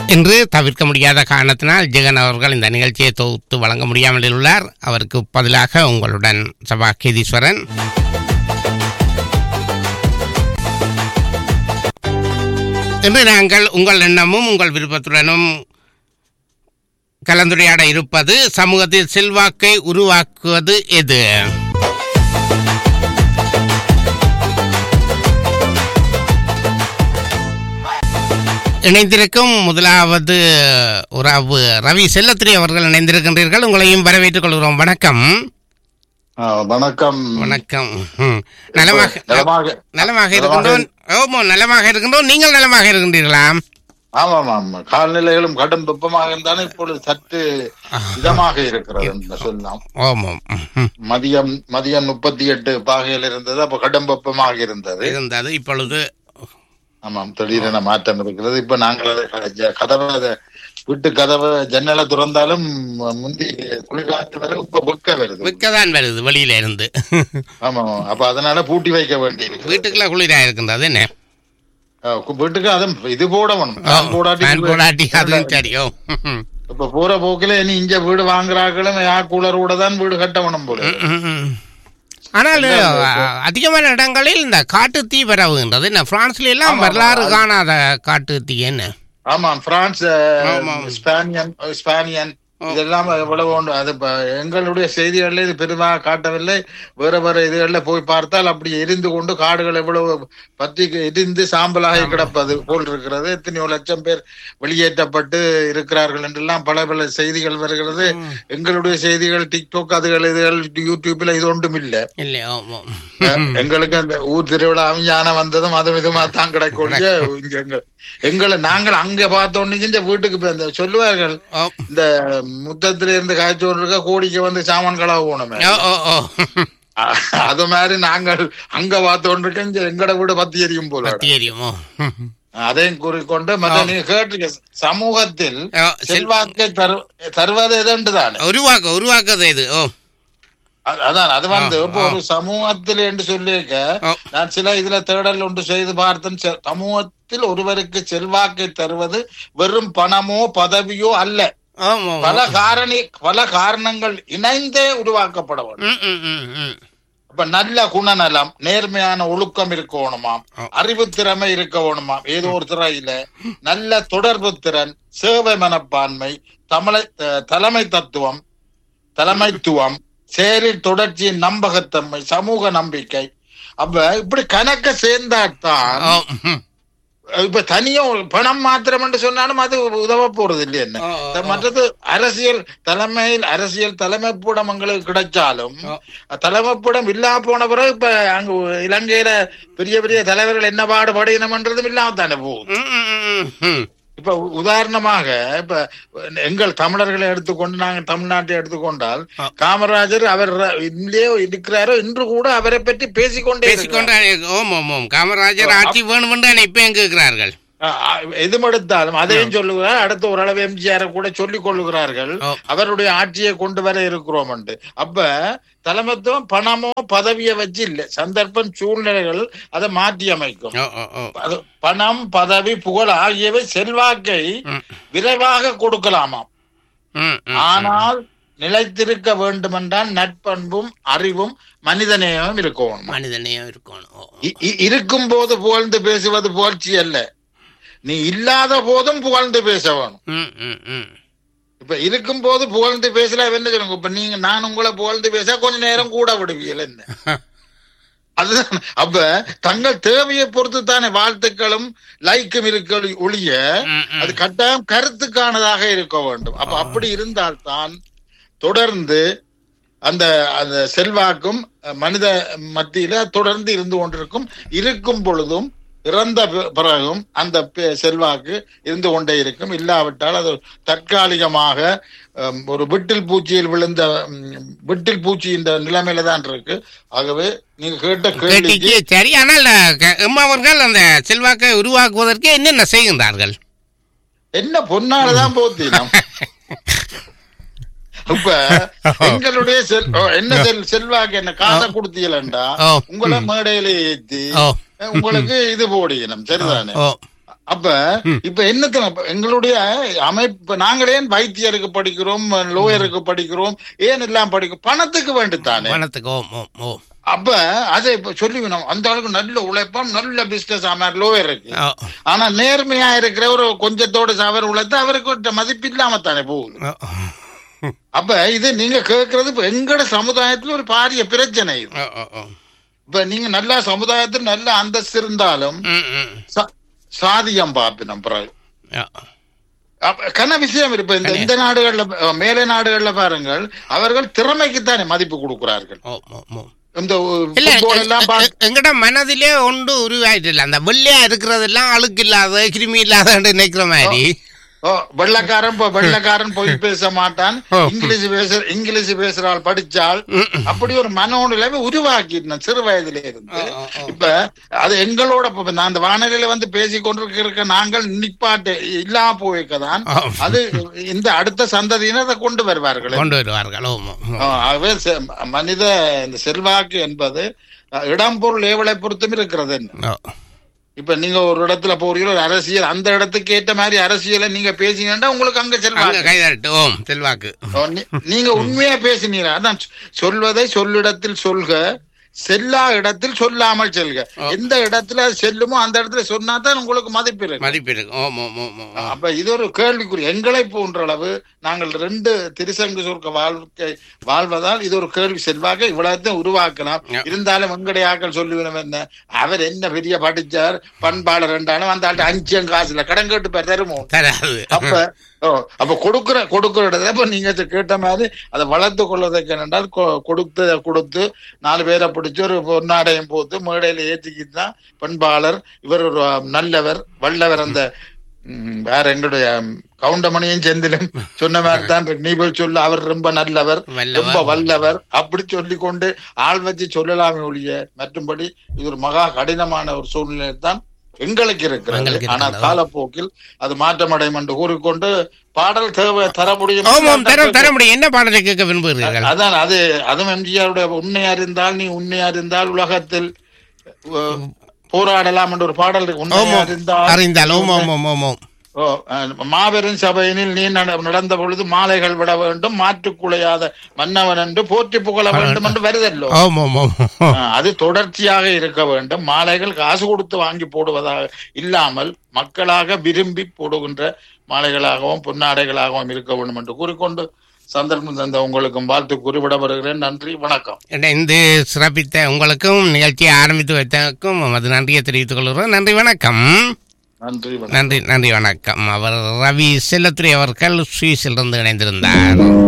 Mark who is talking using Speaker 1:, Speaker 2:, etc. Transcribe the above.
Speaker 1: இன்று தவிர்க்க முடியாத காரணத்தினால் ஜெகன் அவர்கள் இந்த நிகழ்ச்சியை தொகுத்து வழங்க முடியாமல் உள்ளார் அவருக்கு பதிலாக உங்களுடன் சபா கேதீஸ்வரன் இன்று நாங்கள் உங்கள் எண்ணமும் உங்கள் விருப்பத்துடனும் கலந்துரையாட இருப்பது சமூகத்தில் செல்வாக்கை உருவாக்குவது எது இணைந்திருக்கும் முதலாவது உறவு ரவி செல்லத்திரி அவர்கள் இணைந்திருக்கின்றீர்கள் உங்களையும் வரவேற்றுக் கொள்கிறோம் வணக்கம்
Speaker 2: ஆ, வணக்கம்
Speaker 1: வணக்கம் ம். நலமாக
Speaker 2: நலமாக
Speaker 1: நலமாக இருக்கின்றோம் ஓமோ நலமாக இருக்கின்றோம் நீங்கள் நலமாக இருக்கின்றீர்களா
Speaker 2: ஆமாம் ஆமாம் காலநிலைகளும் கடும் வெப்பமாக இருந்தாலும் இப்பொழுது சற்று இதமாக இருக்கிறது என்று சொல்லலாம்
Speaker 1: ஓமம் ம்.
Speaker 2: மதியம் மதியம் முப்பத்தி எட்டு பாகையில் இருந்தது அப்ப கடும் வெப்பமாக இருந்தது
Speaker 1: இருந்தது இப்பொழுது
Speaker 2: ஆமாம் திடீரென மாற்றம் இருக்கிறது இப்ப நாங்கள் அதை ஜ- கதவை அதை வீட்டு கதவை ஜன்னலை திறந்தாலும் முந்தி குளிர்காற்று வரை இப்ப வெக்க வருது
Speaker 1: விற்கதான் வருது வெளியில இருந்து
Speaker 2: ஆமாம் அப்ப அதனால பூட்டி வைக்க வேண்டியிருக்கு
Speaker 1: வீட்டுக்குள்ள குளிரா இருக்கின்றது என்ன
Speaker 2: ஆ, கு- வீட்டுக்கு அதுவும் இது போடணும்
Speaker 1: ஓ,
Speaker 2: ஃபேன் போடாட்டி
Speaker 1: ஃபேன் போடாட்டி அதுவும் சரி ஓ ம்,
Speaker 2: இப்ப போற போக்குல இனி இங்க வீடு வாங்குறாங்களும் யா கூலரோட தான் வீடு கட்டணும் போல
Speaker 1: ம், ம். ஆனால் அ- அதிகமான இடங்களில் இந்த காட்டு தீ பரவுகின்றது என்ன பிரான்ஸ்ல எல்லாம்
Speaker 2: ஆமா,
Speaker 1: வரலாறு
Speaker 2: அது-
Speaker 1: காணாத காட்டு தீ என்ன
Speaker 2: ஆமா பிரான்ஸ்
Speaker 1: ஆமாம்.
Speaker 2: ஸ்பானியன் ஸ்பானியன் இதெல்லாம் எவ்வளவு உண்டு அது இப்ப எங்களுடைய செய்திகள்ல இது பெரிதாக காட்டவில்லை வேற வேற இதுகள்ல போய் பார்த்தால் அப்படி எரிந்து கொண்டு காடுகள் எவ்வளவு பற்றி எரிந்து சாம்பலாக கிடப்பது போல் இருக்கிறது எத்தனையோ லட்சம் பேர் வெளியேற்றப்பட்டு இருக்கிறார்கள் என்றெல்லாம் பல பல செய்திகள் வருகிறது எங்களுடைய செய்திகள் டிக்டாக் அதுகள் இதுகள் யூடியூப்ல இது ஒன்றும் இல்லை
Speaker 1: இல்லை ஓமோ
Speaker 2: எங்களுக்கு அந்த ஊர் திருவிழாவும் யானை வந்ததும் அது விதமா தான் கிடைக்கும் இங்க இங்க எங்க எங்களை நாங்கள் அங்க பார்த்தோன்னு இந்த வீட்டுக்கு போய் இந்த சொல்லுவார்கள்
Speaker 1: ஓ
Speaker 2: இந்த முத்தத்துல இருந்து காய்ச்சோடு இருக்க கோடிக்கு வந்து சாமான் கலவு போனோமே
Speaker 1: ஓ ஓ ஓ
Speaker 2: அ- அது மாதிரி நாங்கள் அங்க பார்த்தோன்னு இருக்க இங்க எங்கட வீடு பத்தி எரியும் போல
Speaker 1: பத்தி எரியுமோ
Speaker 2: அதையும் கூறிக்கொண்டு மற்ற நீங்க கேட்டு சமூகத்தில்
Speaker 1: ஓ, செல்-
Speaker 2: செல்வாக்கை தரு தருவது எதுண்டு தானே
Speaker 1: உருவாக்க உருவாக்குறது இது ஓ
Speaker 2: அ- அதான் அது வந்து இப்போ ஒரு சமூகத்தில் என்று சொல்லியிருக்க
Speaker 1: ஓ.
Speaker 2: நான் சில இதுல தேடல் ஒன்று செய்து பார்த்தேன் செ- சமூகத்தில் ஒருவருக்கு செல்வாக்கை தருவது வெறும் பணமோ பதவியோ அல்ல
Speaker 1: ஓமோ
Speaker 2: பல காரணி பல காரணங்கள் இணைந்தே உருவாக்கப்பட வேண்டும்
Speaker 1: ம் ம் ம் ம்
Speaker 2: இப்ப நல்ல குணநலம் நேர்மையான ஒழுக்கம் இருக்கணுமாம்
Speaker 1: ஓ.
Speaker 2: அறிவு திறமை இருக்க வேணுமாம் ஏதோ ஒரு துறையில நல்ல தொடர்பு திறன் சேவை மனப்பான்மை தமிழை த- தலைமை தத்துவம் தலைமைத்துவம் செயலில் தொடர்ச்சியின் நம்பகத்தன்மை சமூக நம்பிக்கை அப்ப இப்படி கணக்க சேர்ந்தாத்தான்
Speaker 1: ஓ ம்
Speaker 2: இப்ப தனியா ஒரு பணம் மாத்திரம் என்று சொன்னாலும் அது உதவ போறது இல்லை என்ன
Speaker 1: ஓ, ஓ, ஓ.
Speaker 2: மற்றது அரசியல் தலைமையில் அரசியல் தலைமைப்பூடம் எங்களுக்கு கிடைச்சாலும்
Speaker 1: ஓ.
Speaker 2: தலைமைப்பூடம் இல்லா போன பிறகு இப்ப அங்க இலங்கையில பெரிய பெரிய தலைவர்கள் என்ன பாடுபடினம்ன்றதும் இல்லாம தானே போகுது
Speaker 1: ம் ம் ம் ம்
Speaker 2: இப்ப உ- உதாரணமாக இப்ப எங்கள் தமிழர்களை எடுத்துக்கொண்டு நாங்கள் தமிழ்நாட்டை எடுத்துக்கொண்டால்
Speaker 1: ஆ.
Speaker 2: காமராஜர் அவர் இல்லையோ இருக்கிறாரோ இன்று கூட அவரை பற்றி பேசிக்கொண்டே இருக்கிறார்.
Speaker 1: பேசிக்கொண்டு ஓம் ஓம் ஓம் காமராஜர் ஆட்சி வேணும் என்று இப்ப எங்க இருக்கிறார்கள்
Speaker 2: அ- அ- எதும் எடுத்தாலும் அதையும் சொல்லுகிறார் அடுத்த ஓரளவு எம்ஜிஆர் கூட சொல்லிக் கொள்ளுகிறார்கள்
Speaker 1: ஓ.
Speaker 2: அவருடைய ஆட்சியை கொண்டு வர இருக்கிறோம் அப்ப தலைமத்துவம் பணமோ பதவியை வச்சு இல்ல சந்தர்ப்பம் சூழ்நிலைகள் அதை மாற்றி அமைக்கும்
Speaker 1: ஓ ஓ ஓ
Speaker 2: அது பணம் பதவி புகழ் ஆகியவை செல்வாக்கை
Speaker 1: ம்
Speaker 2: விரைவாக கொடுக்கலாமாம்
Speaker 1: ம் ம்
Speaker 2: ஆனால் நிலைத்திருக்க வேண்டுமென்றால் நட்பண்பும் அறிவும் மனிதநேயமும் இருக்கணும்
Speaker 1: மனிதனையும் இருக்கணும் ஓ
Speaker 2: இ- இ- இருக்கும் போது புகழ்ந்து பேசுவது புகழ்ச்சி அல்ல நீ இல்லாத போதும் புகழ்ந்து பேச வேணும்
Speaker 1: ம் ம் ம்
Speaker 2: இப்ப இருக்கும் போது புகழ்ந்து பேசல என்ன சொல்லுங்க இப்ப நீங்க நான் உங்களை புகழ்ந்து பேச கொஞ்ச நேரம் கூட விடுவீர்கள் என்ன அதுதான் அப்ப தங்கள் தேவையை பொறுத்து தானே வாழ்த்துக்களும் லைக்கும் இருக்க ஒழிய
Speaker 1: ம், ம்.
Speaker 2: அது கட்டாயம் கருத்துக்கானதாக இருக்க வேண்டும் அப்ப அப்படி இருந்தால்தான் தொடர்ந்து அந்த அந்த செல்வாக்கும் அஹ், மனித மத்தியில தொடர்ந்து இருந்து கொண்டிருக்கும் இருக்கும் பொழுதும் இறந்த பி- பிறகும் அந்த பி- செல்வாக்கு இருந்து கொண்டே இருக்கும் இல்லாவிட்டால் அது தற்காலிகமாக அம், ஒரு விட்டில் பூச்சியில் விழுந்த ம், விட்டில் பூச்சி இந்த நிலைமையில தான் இருக்கு ஆகவே நீங்க கேட்ட கேள்விக்கு
Speaker 1: கேட்டீங்க சரி ஆனால் க- எம்மா அவர்கள் அந்த செல்வாக்கை உருவாக்குவதற்கு என்னென்ன செய்கின்றார்கள்
Speaker 2: என்ன பொன்னாலதான் போத்தி நாம் இப்ப எங்களுடைய செல் ஓ, என்ன செல் செல்வாக்கு என்ன காசை கொடுத்தீங்களா
Speaker 1: ஓ.
Speaker 2: உங்களை மேடையில ஏத்தி
Speaker 1: ஓ
Speaker 2: உங்களுக்கு இது போடிக்கணும் சரிதானே
Speaker 1: ஓ
Speaker 2: அப்ப இப்ப என்னத்துல அப்ப எங்களுடைய அமைப்பு நாங்களே வைத்தியருக்கு படிக்கிறோம் லோயருக்கு படிக்கிறோம் ஏன் எல்லாம் படிக்கிறோம் பணத்துக்கு வேண்டுத்தானே
Speaker 1: பணத்துக்கு ஓம் ஓம் ஓம்
Speaker 2: அப்ப அதை இப்ப சொல்லி வேணும் அந்த அளவுக்கு நல்ல உழைப்பான் நல்ல பிசினஸ் ஆமார் லோயர் இருக்கு
Speaker 1: ஓ,
Speaker 2: ஆனா நேர்மையா இருக்கிற ஒரு கொஞ்சத்தோட அவர் உழைத்து அவருக்கு ஒரு மதிப்பு இல்லாம தானே போகுது
Speaker 1: ஓ,
Speaker 2: அப்ப இது நீங்க கேட்கறது இப்ப எங்கட சமுதாயத்துல ஒரு பாரிய பிரச்சனை இது
Speaker 1: ஓ, ஓ, ஓ.
Speaker 2: இப்ப நீங்க நல்ல சமுதாயத்தில் நல்ல அந்தஸ்து இருந்தாலும்
Speaker 1: ம், ம்.
Speaker 2: சா- சாதியம் பாப்பினம் பிறகு
Speaker 1: ஓ,
Speaker 2: அப்ப கன விஷயம் இருக்கு இப்ப இந்த இந்த நாடுகள்ல அஹ், மேலை நாடுகள்ல பாருங்கள் அவர்கள் திறமைக்குத்தானே மதிப்பு கொடுக்கிறார்கள்
Speaker 1: ஓ, ஓ, ஓ.
Speaker 2: இந்த
Speaker 1: இல்ல
Speaker 2: ஃபுட்பால் எல்லாம்
Speaker 1: எ-
Speaker 2: பார்த்து
Speaker 1: எ- எங்கட மனதிலே ஒன்று உருவாயிட்டு இல்ல அந்த வெள்ளையா இருக்கிறதெல்லாம் அழுக்கு இல்லாத கிருமி இல்லாத நினைக்கிற மாதிரி
Speaker 2: ஓ, வெள்ளக்காரன் இப்ப வெள்ளக்காரன் போய் பேச மாட்டான்
Speaker 1: ஓ.
Speaker 2: இங்கிலீஷ் பேச இங்கிலீஷ் பேசுறாள் படிச்சால்
Speaker 1: ம், ம்.
Speaker 2: அப்படி ஒரு மனோநிலைமை உருவாக்கிட்டேன் சிறு வயதிலே இருந்து
Speaker 1: ஓ, ஓ, ஓ.
Speaker 2: இப்ப அது எங்களோட இப்ப நான் அந்த வானொலியில வந்து பேசி கொண்டிருக்க நாங்கள் நிப்பாட்டு இல்லாம போய்க்கதான்
Speaker 1: ஆ.
Speaker 2: அது இந்த அடுத்த சந்ததியினர் அதை கொண்டு வருவார்கள்
Speaker 1: கொண்டு வருவார்கள் ஓ, ஓ, ஓ.
Speaker 2: ஆ, ஆகவே செ- மனித இந்த செல்வாக்கு என்பது அஹ், இடம் பொருள் ஏவலை பொறுத்தும் இருக்கிறது என்ன
Speaker 1: ஓ.
Speaker 2: இப்ப நீங்க ஒரு இடத்துல போறீங்க ஒரு அரசியல் அந்த இடத்துக்கு ஏற்ற மாதிரி அரசியலை நீங்க பேசினீங்கன்னா உங்களுக்கு அங்க
Speaker 1: அங்க
Speaker 2: செல்வாக்கு
Speaker 1: கைதட்டு ஓம் செல்வாக்கு
Speaker 2: ஓ, நீ- நீங்க உண்மையா பேசினீங்க அதான் சொ- சொல்வதை சொல்லிடத்தில் சொல்க செல்லா இடத்தில் சொல்லாமல் செல்க
Speaker 1: ஓ.
Speaker 2: எந்த இடத்துல அது செல்லுமோ அந்த இடத்துல சொன்னா தான் உங்களுக்கு மதிப்பு இருக்கு
Speaker 1: மதிப்பு இருக்கு ஓம் ஓம் ஓம் ஓம் ஓம்.
Speaker 2: அப்ப இது ஒரு கேள்விக்குறி எங்களை போன்ற அளவு நாங்கள் ரெண்டு திருசங்கு சொர்க்க வாழ்க்கை வாழ்வதால் இது ஒரு கேள்வி செல்வாக இவ்வளவுத்தையும் உருவாக்கலாம்
Speaker 1: யா.
Speaker 2: இருந்தாலும் வெங்கடையாக்கள் சொல்லுவேன் என்ன அவர் என்ன பெரிய படிச்சார் பண்பாளர் ரெண்டாலும் அந்த ஆள்கிட்ட அஞ்சம் காசுல கடன் கேட்டு பேர் தருமோ
Speaker 1: தராது
Speaker 2: அப்ப ஓ, அப்ப கொடுக்கிற கொடுக்கிற இடத்துல இப்ப நீங்க இது கேட்ட மாதிரி அதை வளர்த்து கொள்வதற்கு என்னென்றால் கொ- கொடுத்து கொடுத்து நாலு பேரை பிடிச்சு ஒரு பொன்னாடையும் போட்டு மேடையில ஏற்றிக்கிட்டு தான் பண்பாளர் இவர் ஒரு நல்லவர் வல்லவர் அந்த ம், வேற எங்களுடைய ம், கவுண்டமணியும் செந்திலும் சொன்ன மாதிரி தான் நீ போய் சொல்ல அவர் ரொம்ப நல்லவர்
Speaker 1: வல்லவர்.
Speaker 2: ரொம்ப வல்லவர் அப்படி சொல்லி கொண்டு ஆள் வச்சு சொல்லலாமே ஒழிய மற்றும்படி இது ஒரு மகா கடினமான ஒரு சூழ்நிலை தான் எங்களுக்கு இருக்கிறது
Speaker 1: எங்களுக்கு
Speaker 2: ஆனா
Speaker 1: இருக்கிறது.
Speaker 2: காலப்போக்கில் அது மாற்றமடையும் என்று கூறிக்கொண்டு பாடல் தேவை தர முடியும்
Speaker 1: ஓம் ஓம் தர தர முடியும் என்ன பாடலை கேட்க விரும்புகிறீர்கள்
Speaker 2: அதான் அது அதுவும் எம்ஜிஆருடைய உண்மை அறிந்தால் நீ உண்மை அறிந்தால் உலகத்தில் அஹ், போராடலாம் என்ற ஒரு பாடல் இருக்கு. உண்மை
Speaker 1: ஓம் ஓம்
Speaker 2: அறிந்தால்
Speaker 1: அறிந்தால் ஓம் ஓம் ஓம் ஓம் ஓம்
Speaker 2: ஓ, அஹ், மாபெரும் சபையினில் நீ நட- நடந்த பொழுது மாலைகள் விட வேண்டும் மாற்றுக்குலையாத மன்னவன் என்று போற்றி புகழ வேண்டும் என்று வருதல்லோ
Speaker 1: ஓம் ஓம் ஓம்
Speaker 2: ஆஹ், அது தொடர்ச்சியாக இருக்க வேண்டும் மாலைகள் காசு கொடுத்து வாங்கி போடுவதாக இல்லாமல் மக்களாக விரும்பி போடுகின்ற மாலைகளாகவும் பொன்னாடைகளாகவும் இருக்க வேண்டும் என்று கூறிக்கொண்டு சந்தர்ப்பம் தந்த உங்களுக்கும் வாழ்த்து கூறி விடப்படுகிறேன் நன்றி வணக்கம்
Speaker 1: இணைந்து சிறப்பித்த உங்களுக்கும் நிகழ்ச்சியை ஆரம்பித்து வைத்ததற்கும் அது நன்றியை தெரிவித்துக் கொள்கிறோம் நன்றி வணக்கம்
Speaker 2: நன்றி வணக்கம்
Speaker 1: நன்றி நன்றி வணக்கம் அவர் ரவி செல்லத்துறை அவர்கள் சுவிஸிலிருந்து இணைந்திருந்தார்